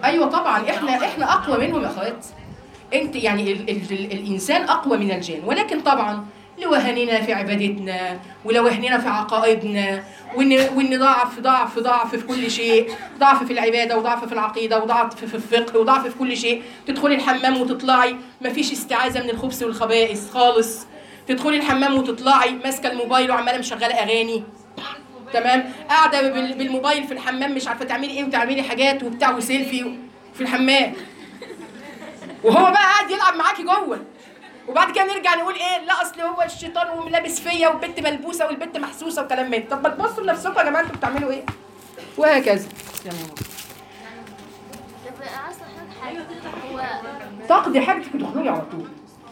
ايوه طبعا احنا احنا اقوى منهم يا اخوات انت يعني ال ال ال الانسان اقوى من الجن ولكن طبعا لوهننا في عبادتنا ولوهننا في عقائدنا وان وان ضعف ضعف ضعف في كل شيء ضعف في العباده وضعف في العقيده وضعف في الفقه وضعف في كل شيء تدخلي الحمام وتطلعي مفيش استعاذه من الخبث والخبائث خالص تدخلي الحمام وتطلعي ماسكه الموبايل وعماله مشغله اغاني تمام قاعده بال- بالموبايل في الحمام مش عارفه تعملي ايه وتعملي حاجات وبتاع وسيلفي في الحمام وهو بقى قاعد يلعب معاكي جوه وبعد كده نرجع نقول ايه لا اصل هو الشيطان ولابس فيا والبنت ملبوسه والبنت محسوسه وكلام من طب ما تبصوا لنفسكم يا جماعه انتوا بتعملوا ايه وهكذا يلا يا ماما. طب عايز حضرتك حاجه هو تقضي حاجتك وتخرجي على طول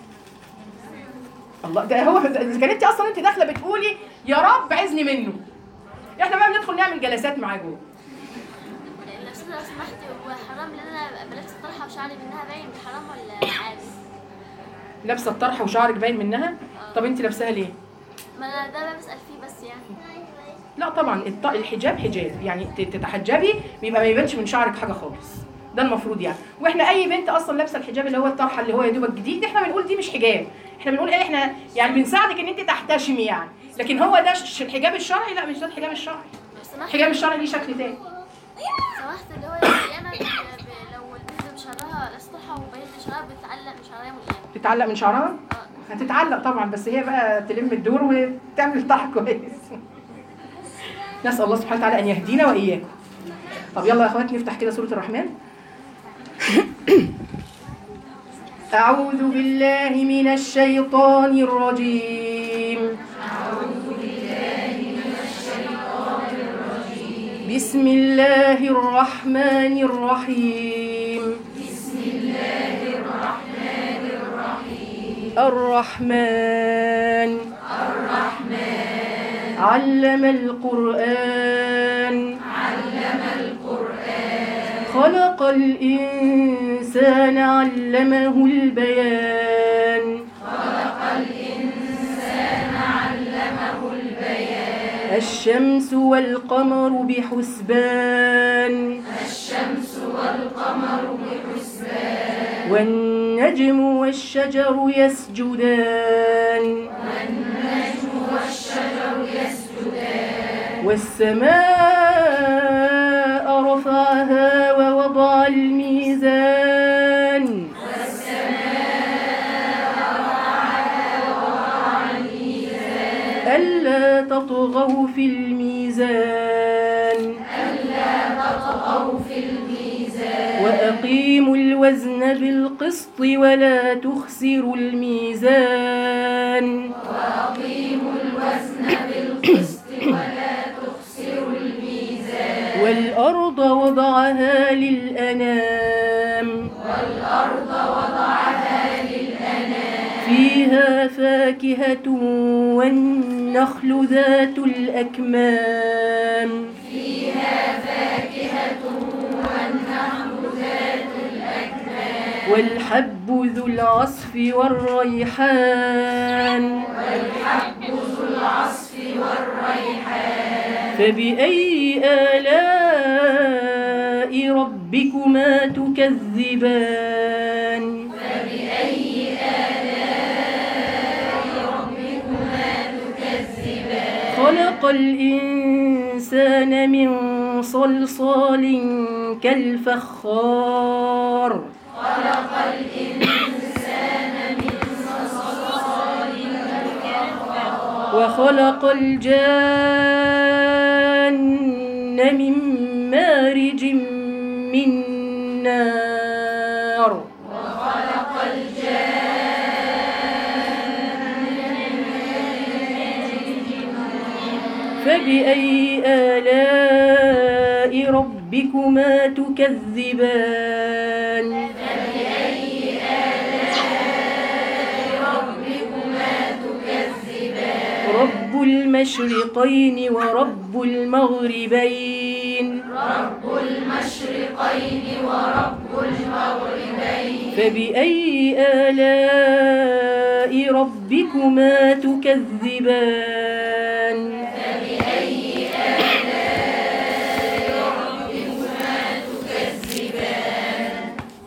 الله ده هو اذا كان انت اصلا انت داخله بتقولي يا رب عزني منه احنا بقى بندخل نعمل جلسات معاه جوه الاستاذ لو سمحتي هو حرام ان انا ابقى لابسه طرحه وشعري منها باين حرام ولا عادي؟ لابسه الطرحه وشعرك باين منها طب انت لابساها ليه ما انا ده بسال فيه بس يعني لا طبعا الط- الحجاب حجاب يعني ت- تتحجبي بيبقى ما يبانش من شعرك حاجه خالص ده المفروض يعني واحنا اي بنت اصلا لابسه الحجاب اللي هو الطرحه اللي هو يا دوبك جديد احنا بنقول دي مش حجاب احنا بنقول ايه احنا يعني بنساعدك ان انت تحتشمي يعني لكن هو ده ش- الحجاب الشرعي لا مش ده الحجاب الشرعي لو سمحت الحجاب الشرعي ليه شكل تاني سمحت اللي هو يعني انا ب- ب- لو البنت شعرها طرحه وبيت شعرها بتعلق من شعرها من ايه؟ تتعلق من شعرها اه هتتعلق طبعا بس هي بقى تلم الدور وتعمل طرح كويس نسال الله سبحانه وتعالى ان يهدينا واياكم طب يلا يا اخوات نفتح كده سوره الرحمن أعوذ بالله من الشيطان الرجيم بسم الله الرحمن الرحيم الرحمن الرحمن علم القرآن علم القرآن خلق الإنسان علمه البيان خلق الإنسان علمه البيان الشمس والقمر بحسبان والنجم والشجر يسجدان والنجم والشجر يسجدان والسماء رفعها ووضع الميزان ألا تطغوا في الميزان وأقيموا الوزن بالقسط ولا تخسروا الميزان وأقيموا الوزن بالقسط ولا تخسروا الميزان والأرض وضعها للأنام والأرض وضعها للأنام فيها فاكهة والنخل ذات الأكمام والحب ذو العصف والريحان والحب ذو العصف والريحان فبأي آلاء ربكما تكذبان فبأي آلاء ربكما تكذبان خلق الإنسان من صلصال كالفخار وخلق الجان من مارج من نار فبأي آلاء ربكما تكذبان رب المشرقين ورب المغربين رب المشرقين ورب المغربين فبأي آلاء ربكما تكذبان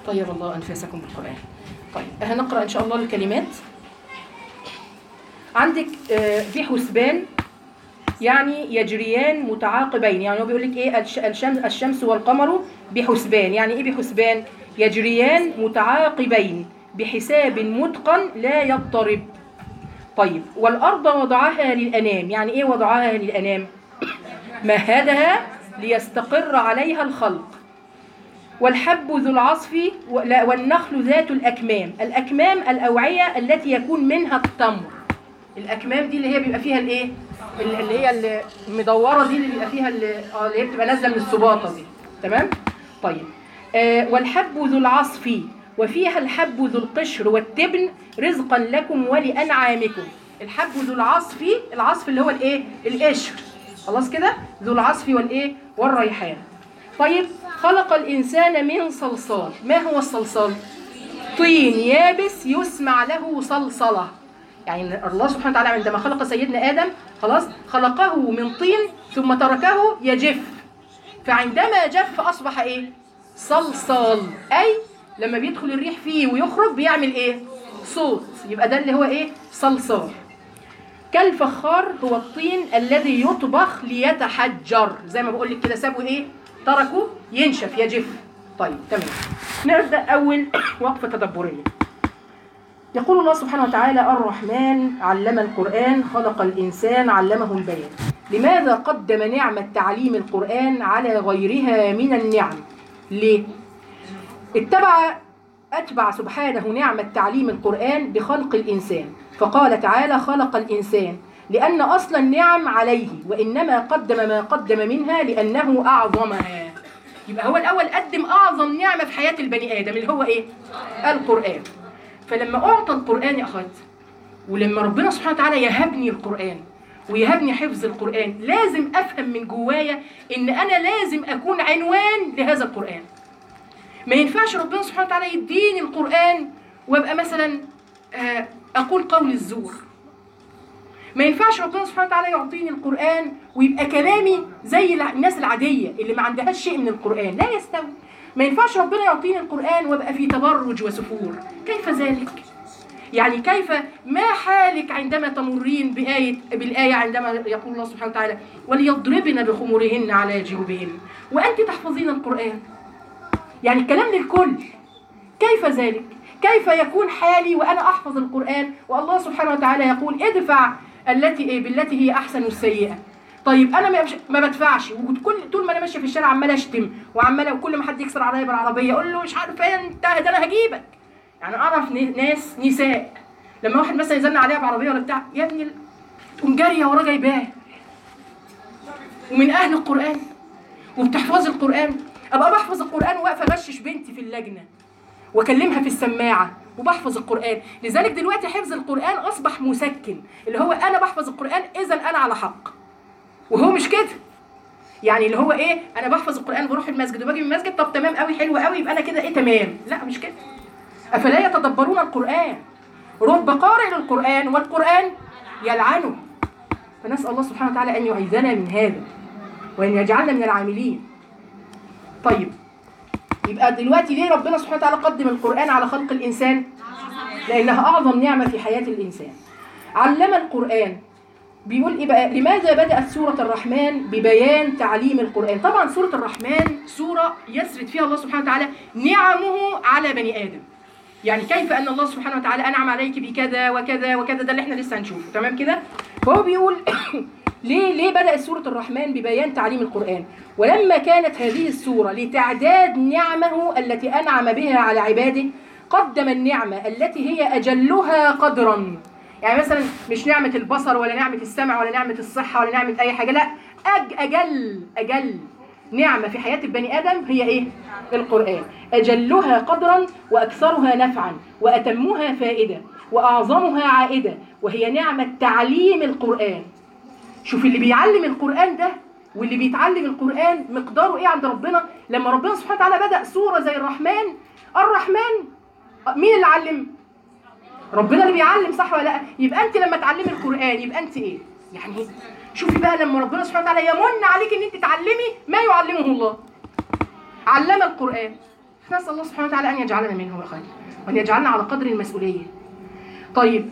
طيب الله أنفاسكم بالقرآن طيب هنقرأ إن شاء الله الكلمات عندك آه، في حسبان يعني يجريان متعاقبين يعني هو بيقول لك ايه الش- الشمس الشمس والقمر بحسبان يعني ايه بحسبان يجريان متعاقبين بحساب متقن لا يضطرب طيب والارض وضعها للانام يعني ايه وضعها للانام مهدها ليستقر عليها الخلق والحب ذو العصف ولا- والنخل ذات الأكمام الأكمام الأوعية التي يكون منها التمر الأكمام دي اللي هي بيبقى فيها الإيه اللي اللي هي المدورة دي اللي بيبقى فيها اللي آه، اللي هي بتبقى نازلة من السباطة دي تمام طيب آه والحب ذو العصف وفيها الحب ذو القشر والتبن رزقا لكم ولأنعامكم الحب ذو العصف العصف اللي هو الإيه القشر خلاص كده ذو العصف والإيه والريحان طيب خلق الإنسان من صلصال ما هو الصلصال؟ طين يابس يسمع له صلصلة يعني الله سبحانه وتعالى عندما خلق سيدنا آدم خلاص خلقه من طين ثم تركه يجف فعندما جف أصبح إيه؟ صلصال أي لما بيدخل الريح فيه ويخرج بيعمل إيه؟ صوت يبقى ده اللي هو إيه؟ صلصال كالفخار هو الطين الذي يطبخ ليتحجر زي ما بقول لك كده سابوا ايه تركوا ينشف يجف طيب تمام نبدا اول وقفه تدبريه يقول الله سبحانه وتعالى الرحمن علم القرآن خلق الإنسان علمه البيان لماذا قدم نعمة تعليم القرآن على غيرها من النعم ليه؟ اتبع أتبع سبحانه نعمة تعليم القرآن بخلق الإنسان فقال تعالى خلق الإنسان لأن أصل النعم عليه وإنما قدم ما قدم منها لأنه أعظمها يبقى هو الأول قدم أعظم نعمة في حياة البني آدم اللي هو إيه؟ القرآن فلما أعطى القرآن يا أخوات ولما ربنا سبحانه وتعالى يهبني القرآن ويهبني حفظ القرآن لازم أفهم من جوايا إن أنا لازم أكون عنوان لهذا القرآن ما ينفعش ربنا سبحانه وتعالى يديني القرآن وابقى مثلا آه، أقول قول الزور ما ينفعش ربنا سبحانه وتعالى يعطيني القرآن ويبقى كلامي زي الع- الناس العادية اللي ما عندهاش شيء من القرآن لا يستوي ما ينفعش ربنا يعطيني القرآن وابقى في تبرج وسفور كيف ذلك؟ يعني كيف ما حالك عندما تمرين بآية بالآية عندما يقول الله سبحانه وتعالى وليضربن بخمرهن على جيوبهن وأنت تحفظين القرآن يعني الكلام للكل كيف ذلك؟ كيف يكون حالي وأنا أحفظ القرآن والله سبحانه وتعالى يقول ادفع التي إيه بالتي هي أحسن السيئة طيب انا ما- ما بدفعش وكل طول ما انا ماشيه في الشارع عمال اشتم وعمال وكل ما حد يكسر عليا بالعربيه اقول له مش عارف ايه انت ده انا هجيبك يعني اعرف ن- ناس نساء لما واحد مثلا يزن عليها بعربيه ولا بتاع يا ابني ال- تقوم جاريه وراه جايباه ومن اهل القران وبتحفظ القران ابقى بحفظ القران واقفه اغشش بنتي في اللجنه واكلمها في السماعه وبحفظ القران لذلك دلوقتي حفظ القران اصبح مسكن اللي هو انا بحفظ القران اذا انا على حق وهو مش كده يعني اللي هو ايه انا بحفظ القران بروح المسجد وباجي من المسجد طب تمام قوي حلو قوي يبقى انا كده ايه تمام لا مش كده افلا يتدبرون القران رب قارئ للقران والقران يلعنه فنسال الله سبحانه وتعالى ان يعيذنا من هذا وان يجعلنا من العاملين طيب يبقى دلوقتي ليه ربنا سبحانه وتعالى قدم القران على خلق الانسان لانها اعظم نعمه في حياه الانسان علم القران بيقول ايه بقى لماذا بدأت سورة الرحمن ببيان تعليم القرآن طبعا سورة الرحمن سورة يسرد فيها الله سبحانه وتعالى نعمه على بني آدم يعني كيف أن الله سبحانه وتعالى أنعم عليك بكذا وكذا وكذا ده اللي احنا لسه هنشوفه تمام كده فهو بيقول ليه ليه بدأت سورة الرحمن ببيان تعليم القرآن ولما كانت هذه السورة لتعداد نعمه التي أنعم بها على عباده قدم النعمة التي هي أجلها قدرا يعني مثلا مش نعمة البصر ولا نعمة السمع ولا نعمة الصحة ولا نعمة أي حاجة لا أج أجل أجل نعمة في حياة البني آدم هي إيه؟ القرآن أجلها قدرا وأكثرها نفعا وأتمها فائدة وأعظمها عائدة وهي نعمة تعليم القرآن شوف اللي بيعلم القرآن ده واللي بيتعلم القرآن مقداره إيه عند ربنا لما ربنا سبحانه وتعالى بدأ سورة زي الرحمن الرحمن مين اللي علم؟ ربنا اللي بيعلم صح ولا لا يبقى انت لما تعلمي القران يبقى انت ايه يعني شوفي بقى لما ربنا سبحانه وتعالى يمن عليك ان انت تعلمي ما يعلمه الله علم القران نسال الله سبحانه وتعالى ان يجعلنا منهم يا خير وان يجعلنا على قدر المسؤوليه طيب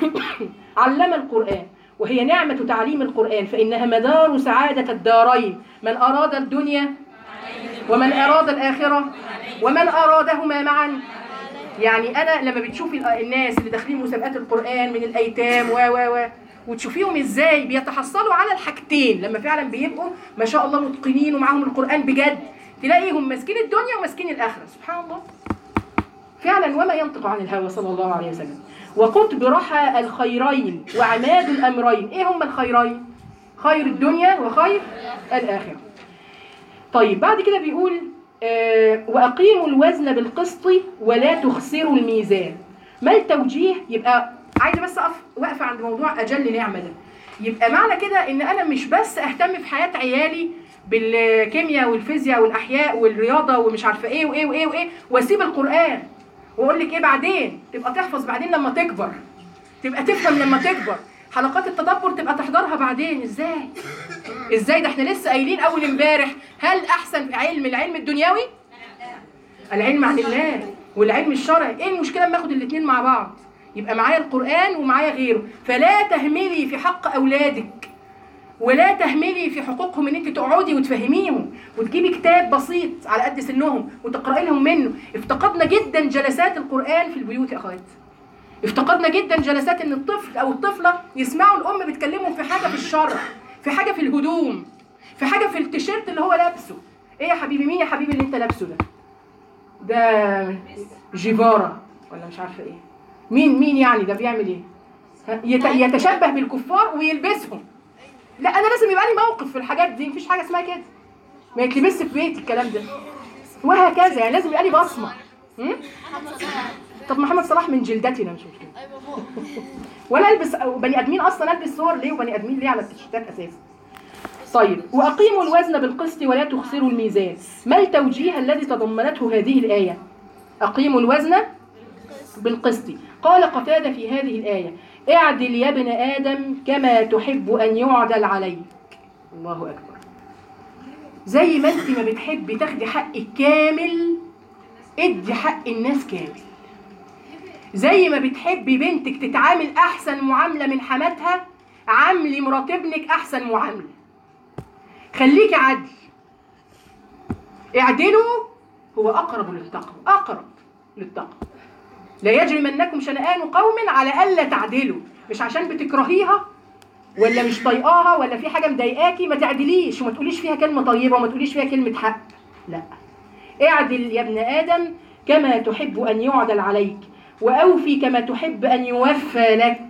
علم القرآن وهي نعمة تعليم القرآن فإنها مدار سعادة الدارين من أراد الدنيا ومن أراد الآخرة ومن أرادهما معا يعني أنا لما بتشوفي ال- الناس اللي داخلين مسابقات القرآن من الأيتام و و و وتشوفيهم ازاي بيتحصلوا على الحاجتين لما فعلا بيبقوا ما شاء الله متقنين ومعاهم القرآن بجد تلاقيهم ماسكين الدنيا وماسكين الآخرة سبحان الله فعلا وما ينطق عن الهوى صلى الله عليه وسلم وقطب رحى الخيرين وعماد الأمرين إيه هم الخيرين؟ خير الدنيا وخير الآخرة طيب بعد كده بيقول آه وأقيموا الوزن بالقسط ولا تخسروا الميزان ما التوجيه يبقى عايزة بس أقف واقفة عند موضوع أجل نعمة ده يبقى معنى كده إن أنا مش بس أهتم في حياة عيالي بالكيمياء والفيزياء والأحياء والرياضة ومش عارفة إيه وإيه وإيه وإيه وأسيب القرآن واقول لك ايه بعدين تبقى تحفظ بعدين لما تكبر تبقى تفهم لما تكبر حلقات التدبر تبقى تحضرها بعدين ازاي ازاي ده احنا لسه قايلين اول امبارح هل احسن علم العلم الدنيوي العلم عن الله والعلم الشرعي ايه المشكله اما اخد الاثنين مع بعض يبقى معايا القران ومعايا غيره فلا تهملي في حق اولادك ولا تهملي في حقوقهم ان انت تقعدي وتفهميهم وتجيبي كتاب بسيط على قد سنهم وتقراي لهم منه افتقدنا جدا جلسات القران في البيوت يا اخوات افتقدنا جدا جلسات ان الطفل او الطفله يسمعوا الام بتكلمهم في حاجه في الشرع في حاجه في الهدوم في حاجه في التيشيرت اللي هو لابسه ايه يا حبيبي مين يا حبيبي اللي انت لابسه ده ده جيفارا ولا مش عارفه ايه مين مين يعني ده بيعمل ايه ها؟ يت- يتشبه بالكفار ويلبسهم لا انا لازم يبقى لي موقف في الحاجات دي مفيش حاجه اسمها كده ما يتلبسش في بيتي الكلام ده وهكذا يعني لازم يبقى لي بصمه م? طب محمد صلاح من جلدتنا مش مشكله ايوه بابا ولا البس أو بني ادمين اصلا البس صور ليه وبني ادمين ليه على التيشيرتات اساسا طيب واقيموا الوزن بالقسط ولا تخسروا الميزان ما التوجيه الذي تضمنته هذه الايه اقيموا الوزن بالقسط قال قتادة في هذه الآية اعدل يا ابن آدم كما تحب أن يعدل عليك الله أكبر زي ما انت ما بتحبي تاخدي حقك كامل ادي حق الناس كامل زي ما بتحبي بنتك تتعامل احسن معامله من حماتها عاملي مرات ابنك احسن معامله خليكي عدل اعدلوا هو اقرب للتقوى اقرب للتقوى لا يجرمنكم شنآن قوم على الا تعدلوا مش عشان بتكرهيها ولا مش طايقاها ولا في حاجه مضايقاكي ما تعدليش وما تقوليش فيها كلمه طيبه وما تقوليش فيها كلمه حق لا اعدل يا ابن ادم كما تحب ان يعدل عليك واوفي كما تحب ان يوفى لك